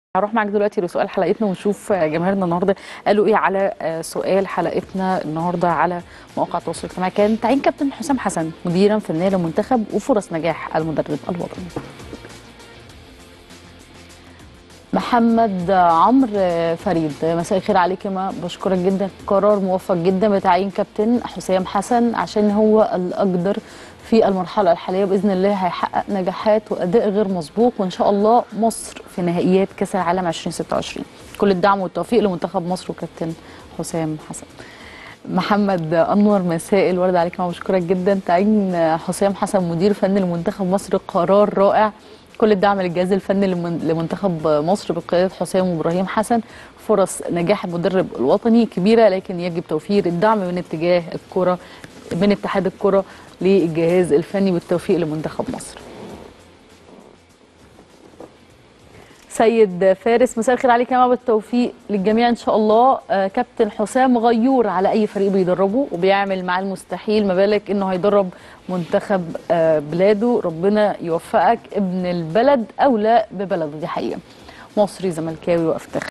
هروح معاك دلوقتي لسؤال حلقتنا ونشوف جماهيرنا النهارده قالوا ايه على سؤال حلقتنا النهارده على مواقع التواصل الاجتماعي كان تعيين كابتن حسام حسن مديرا فنيا للمنتخب وفرص نجاح المدرب الوطني. محمد عمرو فريد مساء الخير عليك ما بشكرك جدا قرار موفق جدا بتعيين كابتن حسام حسن عشان هو الاقدر في المرحله الحاليه باذن الله هيحقق نجاحات واداء غير مسبوق وان شاء الله مصر في نهائيات كاس العالم 2026 كل الدعم والتوفيق لمنتخب مصر وكابتن حسام حسن محمد انور مساء الورد عليك ما بشكرك جدا تعيين حسام حسن مدير فني لمنتخب مصر قرار رائع كل الدعم للجهاز الفني لمنتخب مصر بقياده حسام وابراهيم حسن فرص نجاح المدرب الوطني كبيره لكن يجب توفير الدعم من اتجاه الكره من اتحاد الكره للجهاز الفني بالتوفيق لمنتخب مصر. سيد فارس مساء الخير عليك يا بالتوفيق للجميع ان شاء الله آه كابتن حسام غيور على اي فريق بيدربه وبيعمل معاه المستحيل ما بالك انه هيدرب منتخب آه بلاده ربنا يوفقك ابن البلد اولى ببلده دي حقيقه مصري زملكاوي وافتخر